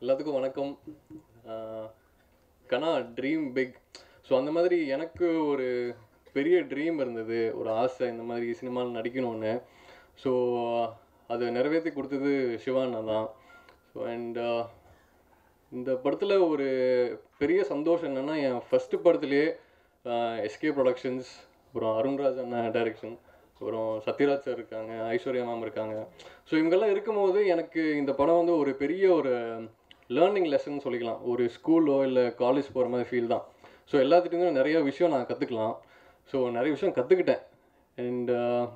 எல்லாத்துக்கும் வணக்கம் ஆஹ் கனா ட்ரீம் பிக் ஸோ அந்த மாதிரி எனக்கு ஒரு பெரிய ட்ரீம் இருந்தது ஒரு ஆசை இந்த மாதிரி சினிமாவில் நடிக்கணும்னு ஸோ அதை நிறைவேற்றி கொடுத்தது சிவானா தான் ஸோ அண்ட் இந்த படத்தில் ஒரு பெரிய சந்தோஷம் என்னென்னா என் ஃபஸ்ட்டு படத்துலேயே எஸ்கே ப்ரொடக்ஷன்ஸ் அப்புறம் அருண்ராஜ் அண்ணா டைரக்ஷன் அப்புறம் சத்யராஜ் சார் இருக்காங்க ஐஸ்வர்யா மேம் இருக்காங்க ஸோ இவங்கெல்லாம் இருக்கும்போது எனக்கு இந்த படம் வந்து ஒரு பெரிய ஒரு லேர்னிங் லெசன் சொல்லிக்கலாம் ஒரு ஸ்கூலோ இல்லை காலேஜ் போகிற மாதிரி ஃபீல் தான் ஸோ எல்லாத்துலேயுமே நிறைய விஷயம் நான் கற்றுக்கலாம் ஸோ நிறைய விஷயம் கற்றுக்கிட்டேன் அண்ட்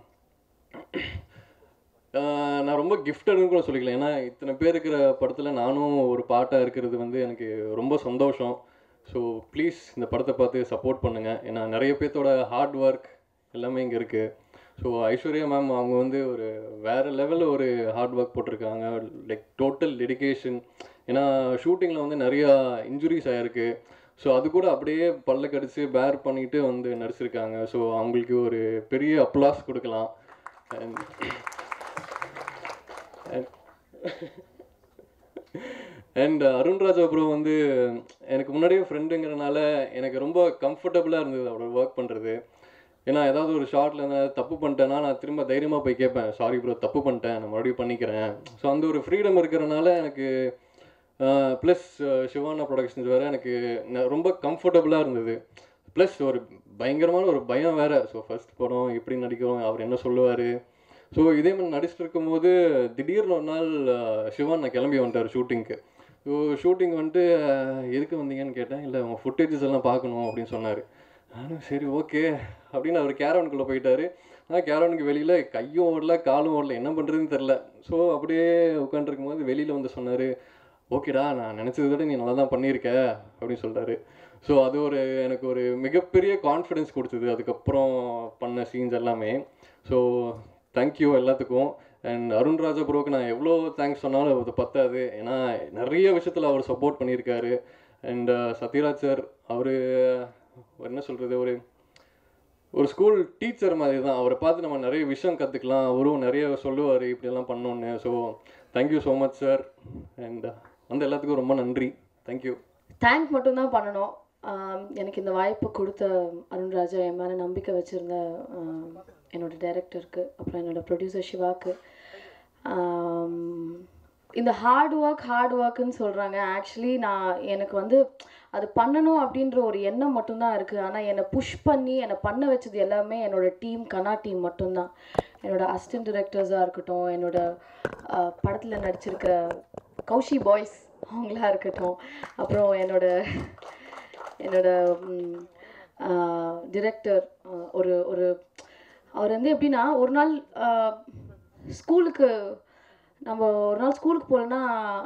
நான் ரொம்ப கிஃப்டட்னு கூட சொல்லிக்கலாம் ஏன்னா இத்தனை பேர் இருக்கிற படத்தில் நானும் ஒரு பாட்டாக இருக்கிறது வந்து எனக்கு ரொம்ப சந்தோஷம் ஸோ ப்ளீஸ் இந்த படத்தை பார்த்து சப்போர்ட் பண்ணுங்கள் ஏன்னா நிறைய பேர்த்தோட ஹார்ட் ஒர்க் எல்லாமே இங்கே இருக்குது ஸோ ஐஸ்வர்யா மேம் அவங்க வந்து ஒரு வேறு லெவலில் ஒரு ஹார்ட் ஒர்க் போட்டிருக்காங்க லைக் டோட்டல் டெடிகேஷன் ஏன்னா ஷூட்டிங்கில் வந்து நிறையா இன்ஜுரிஸ் ஆகிருக்கு ஸோ அது கூட அப்படியே பல்ல கடிச்சு பேர் பண்ணிட்டு வந்து நடிச்சிருக்காங்க ஸோ அவங்களுக்கு ஒரு பெரிய அப்ளாஸ் கொடுக்கலாம் And அண்ட் அருண்ராஜ் அப்புறம் வந்து எனக்கு முன்னாடியே ஃப்ரெண்டுங்கிறனால எனக்கு ரொம்ப கம்ஃபர்டபுளாக இருந்தது அவரோட ஒர்க் பண்ணுறது ஏன்னா ஏதாவது ஒரு ஷார்ட்டில் ஏதாவது தப்பு பண்ணிட்டேன்னா நான் திரும்ப தைரியமாக போய் கேட்பேன் சாரி ப்ரோ தப்பு பண்ணிட்டேன் நான் மறுபடியும் பண்ணிக்கிறேன் ஸோ அந்த ஒரு ஃப்ரீடம் இருக்கிறனால எனக்கு ப்ளஸ் சிவானா ப்ரொடக்ஷன்ஸ் வேறு எனக்கு ந- ரொம்ப கம்ஃபர்டபுளாக இருந்தது ப்ளஸ் ஒரு பயங்கரமான ஒரு பயம் வேறு ஸோ ஃபர்ஸ்ட் படம் எப்படி நடிக்கிறோம் அவர் என்ன சொல்லுவார் ஸோ இதே மாதிரி நடிச்சிட்டு இருக்கும்போது திடீர்னு ஒரு நாள் அஹ், சிவான் நான் கிளம்பி வந்துட்டார் ஷூட்டிங்க்கு ஸோ ஷூட்டிங் வந்துட்டு அஹ், எதுக்கு வந்தீங்கன்னு கேட்டேன் இல்லை உங்கள் ஃபுட்டேஜஸ் எல்லாம் பார்க்கணும் அப்படின்னு சொன்னார் நானும் சரி ஓகே அப்படின்னு அவர் கேரவனுக்குள்ளே போயிட்டாரு ஆனால் கேரவனுக்கு வெளியில் கையும் ஓடல காலும் ஓடல என்ன பண்ணுறதுன்னு தெரில ஸோ அப்படியே உட்காந்துருக்கும் போது வெளியில் வந்து சொன்னார் ஓகேடா நான் நினச்சதை விட நீ நல்லா தான் பண்ணியிருக்க அப்படின்னு சொல்லிட்டாரு ஸோ அது ஒரு எனக்கு ஒரு மிகப்பெரிய கான்ஃபிடென்ஸ் கொடுத்தது அதுக்கப்புறம் பண்ண சீன்ஸ் எல்லாமே ஸோ தேங்க்யூ எல்லாத்துக்கும் அண்ட் அருண் ராஜா ப்ரோக்கு நான் எவ்வளோ தேங்க்ஸ் சொன்னாலும் அது பத்தாது ஏன்னா நிறைய விஷயத்தில் அவர் சப்போர்ட் பண்ணியிருக்காரு அண்ட் சத்யராஜ் சார் அவர் என்ன சொல்கிறது ஒரு ஒரு ஸ்கூல் டீச்சர் மாதிரி தான் அவரை பார்த்து நம்ம நிறைய விஷயம் கற்றுக்கலாம் அவரும் நிறைய சொல்லுவார் இப்படியெல்லாம் பண்ணோன்னு so thank you so much sir and வந்த எல்லாத்துக்கும் ரொம்ப நன்றி தேங்க்யூ தேங்க் மட்டும்தான் பண்ணணும் ஆம், எனக்கு இந்த வாய்ப்பு கொடுத்த அருண்ராஜா என் மேலே நம்பிக்கை வச்சுருந்த ஆம், என்னோட டைரக்டருக்கு அப்புறம் என்னோட ப்ரொடியூசர் சிவாக்கு ஆம், இந்த ஹார்ட் ஒர்க் ஹார்ட் ஒர்க்குன்னு சொல்கிறாங்க ஆக்சுவலி நான் எனக்கு வந்து அது பண்ணணும் அப்படின்ற ஒரு எண்ணம் மட்டும்தான் இருக்குது ஆனால் என்னை புஷ் பண்ணி என்னை பண்ண வச்சது எல்லாமே என்னோட டீம் கனா டீம் மட்டும்தான் என்னோட அசிஸ்டன்ட் டிரெக்டர்ஸாக இருக்கட்டும் என்னோட படத்தில் நடிச்சிருக்கிற கௌஷி பாய்ஸ் அவங்களா இருக்கட்டும் அப்புறம் என்னோட என்னோட டிரெக்டர் ஒரு ஒரு அவர் வந்து எப்படின்னா ஒரு நாள் ஸ்கூலுக்கு நம்ம ஒரு நாள் ஸ்கூலுக்கு போகலன்னா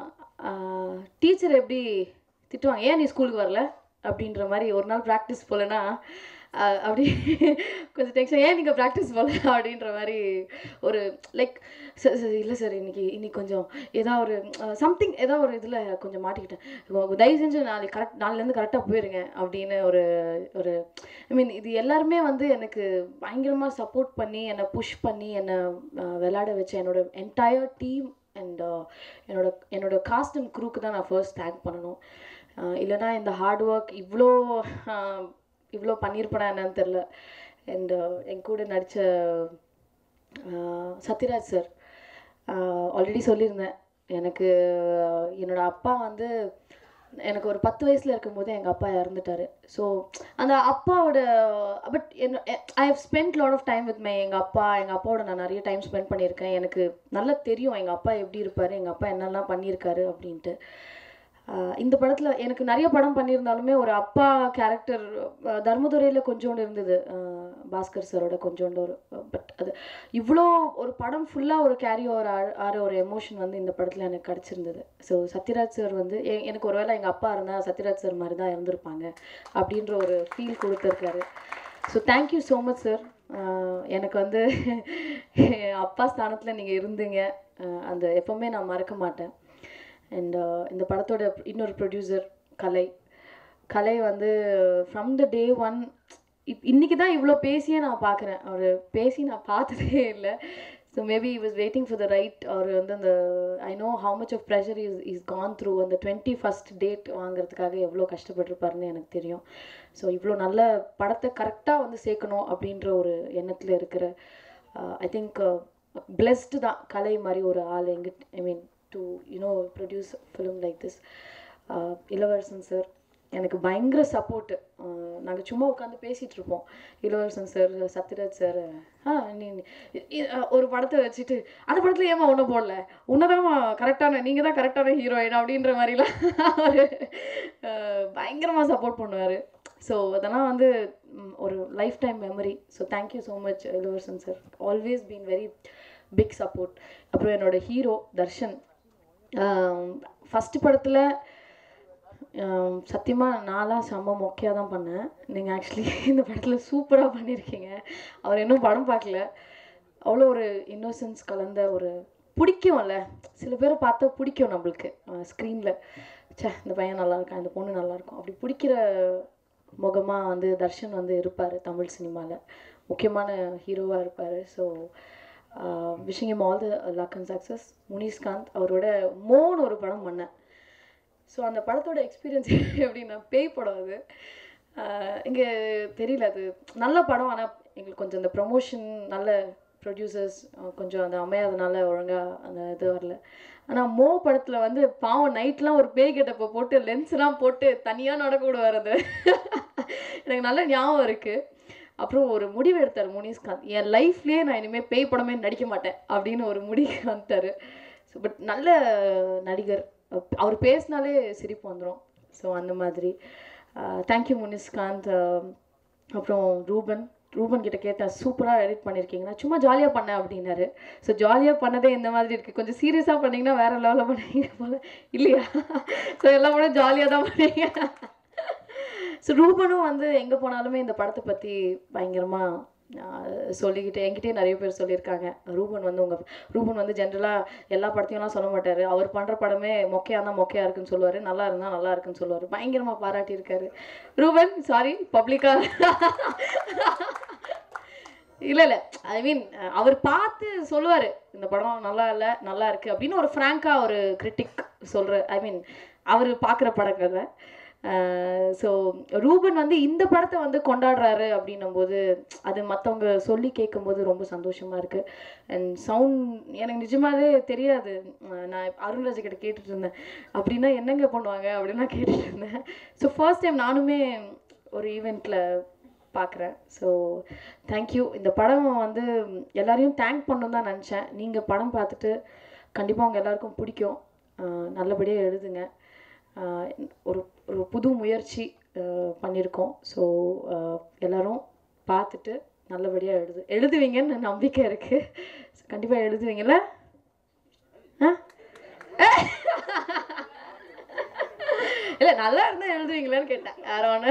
டீச்சர் எப்படி திட்டுவாங்க ஏன் நீ ஸ்கூலுக்கு வரல அப்படின்ற மாதிரி ஒரு நாள் ப்ராக்டிஸ் போகலன்னா ஆஹ் அப்படி கொஞ்சம் டென்ஷன் ஏன் நீங்கள் ப்ராக்டிஸ் போகல அப்படின்ற மாதிரி ஒரு லைக் சார் சார் இல்லை சார் இன்னைக்கு இன்னைக்கு கொஞ்சம் ஏதோ ஒரு சம்திங் ஏதோ ஒரு இதில் கொஞ்சம் மாட்டிக்கிட்டேன் உங்க தயவு செஞ்சு நாளைக்கு கரெக்ட் நாளிலேருந்து கரெக்டாக போயிருங்க அப்படின்னு ஒரு ஒரு ஐ மீன் இது எல்லாருமே வந்து எனக்கு பயங்கரமாக சப்போர்ட் பண்ணி என்னை புஷ் பண்ணி என்னை ஆஹ் விளையாட வச்ச என்னோட என்டையர் டீம் அண்ட் என்னோட என்னோட காஸ்ட் அண்ட் க்ரூக்கு தான் நான் ஃபர்ஸ்ட் தேங்க் பண்ணணும் ஆஹ் இல்லைன்னா இந்த ஹார்ட் ஒர்க் இவ்வளோ ஆஹ் இவ்வளோ பண்ணியிருப்பேனா என்னன்னு தெரில அண்ட் என் கூட நடித்த சத்யராஜ் சார் ஆல்ரெடி சொல்லியிருந்தேன் எனக்கு ஆஹ் என்னோட அப்பா வந்து எனக்கு ஒரு பத்து வயசில் இருக்கும்போது எங்கள் அப்பா இறந்துட்டாரு ஸோ அந்த அப்பாவோட பட் என்ன I have spent lot of time with my எங்கள் அப்பா எங்கள் அப்பாவோட நான் நிறைய டைம் ஸ்பெண்ட் பண்ணியிருக்கேன் எனக்கு நல்லா தெரியும் எங்கள் அப்பா எப்படி இருப்பார் எங்கள் அப்பா என்னெல்லாம் பண்ணியிருக்காரு அப்படின்ட்டு ஆஹ் இந்த படத்தில் எனக்கு நிறைய படம் பண்ணியிருந்தாலுமே ஒரு அப்பா கேரக்டர் தர்மதுரையில் கொஞ்சோண்டு இருந்தது ஆஹ் பாஸ்கர் சாரோட கொஞ்சோண்டு ஒரு பட் அது இவ்வளோ ஒரு படம் ஃபுல்லாக ஒரு கேரி ஓவர் ஆற ஒரு எமோஷன் வந்து இந்த படத்தில் எனக்கு கிடச்சிருந்தது ஸோ சத்யராஜ் சார் வந்து எ- எனக்கு ஒருவேளை எங்கள் அப்பா இருந்தால் சத்யராஜ் சார் மாதிரி தான் இருந்திருப்பாங்க அப்படின்ற ஒரு ஃபீல் கொடுத்துருக்காரு so thank you so much sir எனக்கு வந்து என் அப்பா ஸ்தானத்தில் நீங்கள் இருந்தீங்க ஆஹ் அந்த எப்போவுமே நான் மறக்க மாட்டேன் அண்ட் இந்த படத்தோட இன்னொரு ப்ரொடியூசர் கலை கலை வந்து ஃப்ரம் த டே ஒன் இப் இன்னைக்கு தான் இவ்வளோ பேசியே நான் பார்க்குறேன் அவர் பேசி நான் பார்த்ததே இல்லை so maybe he was waiting for the right அவர் வந்து அந்த I know how much of pressure is is gone through அந்த டுவெண்ட்டி ஃபஸ்ட் டேட் வாங்குறதுக்காக எவ்வளோ கஷ்டப்பட்டிருப்பாருன்னு எனக்கு தெரியும் ஸோ இவ்வளோ நல்ல படத்தை கரெக்டாக வந்து சேர்க்கணும் அப்படின்ற ஒரு எண்ணத்தில் இருக்கிற ஐ திங்க் பிளெஸ்டு தான் கலை மாதிரி ஒரு ஆள் எங்கிட்ட I mean to you know produce film like this Ilavarasan sir எனக்கு பயங்கர சப்போர்ட்டு நாங்கள் சும்மா உட்காந்து பேசிகிட்டு இருப்போம் இளவரசன் சார் சத்யராஜ் சார் ஆ நீ நீ- இ- அ, ஒரு படத்தை வச்சுட்டு அந்த படத்தில் ஏமா ஒன்றும் போடல உன்னதாம்மா கரெக்டான நீங்கள் தான் கரெக்டான ஹீரோயின் அப்படின்ற மாதிரிலாம் அவர் பயங்கரமாக சப்போர்ட் பண்ணுவார் ஸோ அதெல்லாம் வந்து ம், ஒரு lifetime memory so thank you so much Ilavarasan sir always been very big support அப்புறம் என்னோட ஹீரோ தர்ஷன் ஃபஸ்ட்டு படத்தில் சத்தியமாக நான்லாம் செம்ம மொக்கையாக தான் பண்ணேன் நீங்கள் ஆக்சுவலி இந்த படத்தில் சூப்பராக பண்ணியிருக்கீங்க அவர் இன்னும் படம் பார்க்கல அவ்வளோ ஒரு இன்னோசன்ஸ் கலந்த ஒரு பிடிக்கும்ல சில பேரை பார்த்தா பிடிக்கும் நம்மளுக்கு ஸ்க்ரீனில் ச்சே இந்த பையன் நல்லா இருக்கான் இந்த பொண்ணு நல்லா இருக்கும் அப்படி பிடிக்கிற முகமாக வந்து தர்ஷன் வந்து இருப்பார் தமிழ் சினிமாவில் முக்கியமான ஹீரோவாக இருப்பார் so wishing him all the luck and success Munishkanth அவரோட மோன் ஒரு படம் பண்ணேன் ஸோ அந்த படத்தோட எக்ஸ்பீரியன்ஸ் எப்படின்னா பேய் படம் அது இங்கே தெரியல அது நல்ல படம் ஆனால் எங்களுக்கு கொஞ்சம் அந்த ப்ரொமோஷன் நல்ல ப்ரொடியூசர்ஸ் கொஞ்சம் அந்த அமையாதனால ஒழுங்காக அந்த இது வரல ஆனால் மோ படத்தில் வந்து பாவம் நைட்லாம் ஒரு பேய் கெட்டப்போ போட்டு லென்ஸ்லாம் போட்டு தனியாக நடக்க விடுவார் அது எனக்கு நல்ல ஞாபகம் இருக்குது அப்புறம் ஒரு முடிவு எடுத்தார் முனிஷ்காந்த் என் லைஃப்லேயே நான் இனிமேல் பேய் படமே நடிக்க மாட்டேன் அப்படின்னு ஒரு முடிவு வந்துட்டார் ஸோ பட் நல்ல நடிகர் அப்- அவர் பேசினாலே சிரிப்பு வந்துடும் ஸோ அந்த மாதிரி தேங்க்யூ முனிஷ்காந்த் அஹ், அப்புறம் ரூபன் ரூபன் கிட்ட கேட்டேன் சூப்பராக எடிட் பண்ணியிருக்கீங்க நான் சும்மா ஜாலியாக பண்ணேன் அப்படின்னாரு ஸோ ஜாலியாக பண்ணதே இந்த மாதிரி இருக்குது கொஞ்சம் சீரியஸாக பண்ணீங்கன்னா வேற லெவலில் பண்ணீங்க போல இல்லையா ஸோ எல்லாம் கூட ஜாலியாக தான் பண்ணீங்க ஸோ ரூபனும் வந்து எங்கே போனாலுமே இந்த படத்தை பற்றி பயங்கரமாக சொல்லிக்கிட்டு என்கிட்டயே நிறைய பேர் சொல்லியிருக்காங்க ரூபன் வந்து உங்கள் ரூபன் வந்து ஜென்ரலாக எல்லா படத்தையும்லாம் சொல்ல மாட்டார் அவர் பண்ணுற படமே மொக்கையாக இருந்தால் மொக்கையாக இருக்குன்னு சொல்லுவார் நல்லா இருந்தால் நல்லா இருக்குன்னு சொல்லுவார் பயங்கரமாக பாராட்டியிருக்காரு ரூபன் சாரி பப்ளிக்காக இல்லை இல்லை ஐ மீன் அவர் பார்த்து சொல்லுவார் இந்த படம் நல்லா இல்லை நல்லா இருக்குது அப்படின்னு ஒரு ஃப்ராங்காக ஒரு கிரிட்டிக் சொல்கிற ஐ மீன் அவர் பார்க்குற படங்களை ஸோ ரூபன் வந்து இந்த படத்தை வந்து கொண்டாடுறாரு அப்படின்னும் போது அது மற்றவங்க சொல்லி கேட்கும்போது ரொம்ப சந்தோஷமாக இருக்குது அண்ட் சவுண்ட் எனக்கு நிஜமாவே தெரியாது அஹ் நான் அருண்ராஜ் கிட்ட கேட்டுட்டு இருந்தேன் அப்படின்னா என்னங்க பண்ணுவாங்க அப்படின்னு நான் கேட்டுட்டு இருந்தேன் ஸோ ஃபர்ஸ்ட் டைம் நானுமே ஒரு ஈவெண்ட்டில் பார்க்குறேன் ஸோ தேங்க்யூ இந்த படம் வந்து எல்லாரையும் தேங்க் பண்ணணும் தான் நினச்சேன் நீங்கள் படம் பார்த்துட்டு கண்டிப்பாக உங்கள் எல்லாருக்கும் பிடிக்கும் ஆஹ் நல்லபடியாக எழுதுங்க ஆஹ் ஒரு ஒரு புது முயற்சி ஆஹ் பண்ணியிருக்கோம் ஸோ எல்லாரும் பார்த்துட்டு நல்லபடியாக எழுது எழுதுவீங்கன்னு நம்பிக்கை இருக்குது கண்டிப்பாக எழுதுவீங்கல்ல ஆ இல்லை நல்லா இருந்தால் எழுதுவீங்களான்னு கேட்டேன் வேற ஒன்று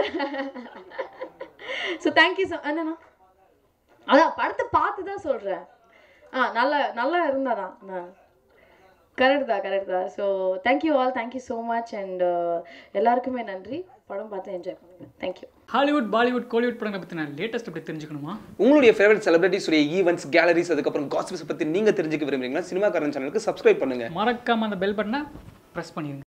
ஸோ தேங்க்யூ ஸோ என்னண்ணா அதான் படத்தை பார்த்து தான் சொல்கிறேன் ஆ நல்லா நல்லா இருந்தால் தான் கரெக்ட் தான் கரெக்ட் தான் so thank you all thank you so much and எல்லாருக்குமே நன்றி படம் பார்த்து என்ஜாய் பண்ணுங்கள் தேங்க்யூ ஹாலிவுட் பாலிவுட் கோலிவுட் படங்களை பற்றின லேட்டஸ்ட் அப்படி தெரிஞ்சுக்கணுமா உங்களுடைய ஃபேவரட் செலிபிரிட்டிஸ் உடைய ஈவெண்ட்ஸ் கேலரிஸ் அதுக்கப்புறம் காசிப்ஸ் பத்தி நீங்க தெரிஞ்சுக்க விரும்புறீங்களா சினிமா காரன் சேனலுக்கு சப்ஸ்கிரைப் பண்ணுங்க மறக்காம அந்த பெல் பட்டனை ப்ரெஸ் பண்ணிடுங்க